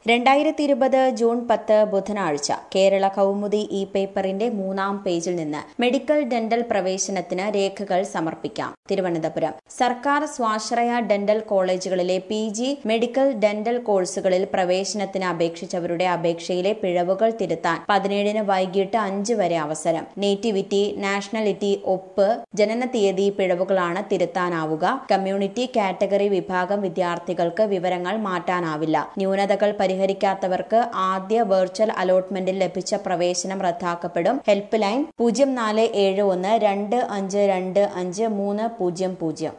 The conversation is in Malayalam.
രണ്ടായിരത്തി ഇരുപത് ജൂൺ പത്ത് ബുധനാഴ്ച കേരള കൗമുദി ഇ പേപ്പറിന്റെ മൂന്നാം പേജിൽ നിന്ന് മെഡിക്കൽ ഡെന്റൽ പ്രവേശനത്തിന് രേഖകൾ സമർപ്പിക്കാം തിരുവനന്തപുരം സർക്കാർ സ്വാശ്രയ ഡെന്റൽ കോളേജുകളിലെ പി ജി മെഡിക്കൽ ഡെന്റൽ കോഴ്സുകളിൽ പ്രവേശനത്തിന് അപേക്ഷിച്ചവരുടെ അപേക്ഷയിലെ പിഴവുകൾ തിരുത്താൻ പതിനേഴിന് വൈകിട്ട് അഞ്ച് വരെ അവസരം നേറ്റിവിറ്റി നാഷണാലിറ്റി ഒപ്പ് ജനന തീയതി പിഴവുകളാണ് തിരുത്താനാവുക കമ്മ്യൂണിറ്റി കാറ്റഗറി വിഭാഗം വിദ്യാർത്ഥികൾക്ക് വിവരങ്ങൾ മാറ്റാനാവില്ല ന്യൂനതകൾ പരിഹരിക്കാത്തവർക്ക് ആദ്യ വെർച്വൽ അലോട്ട്മെന്റിൽ ലഭിച്ച പ്രവേശനം റദ്ദാക്കപ്പെടും ഹെൽപ്പ് ലൈൻ പൂജ്യം നാല് ഏഴ് ഒന്ന് രണ്ട് അഞ്ച് രണ്ട് അഞ്ച് മൂന്ന് പൂജ്യം പൂജ്യം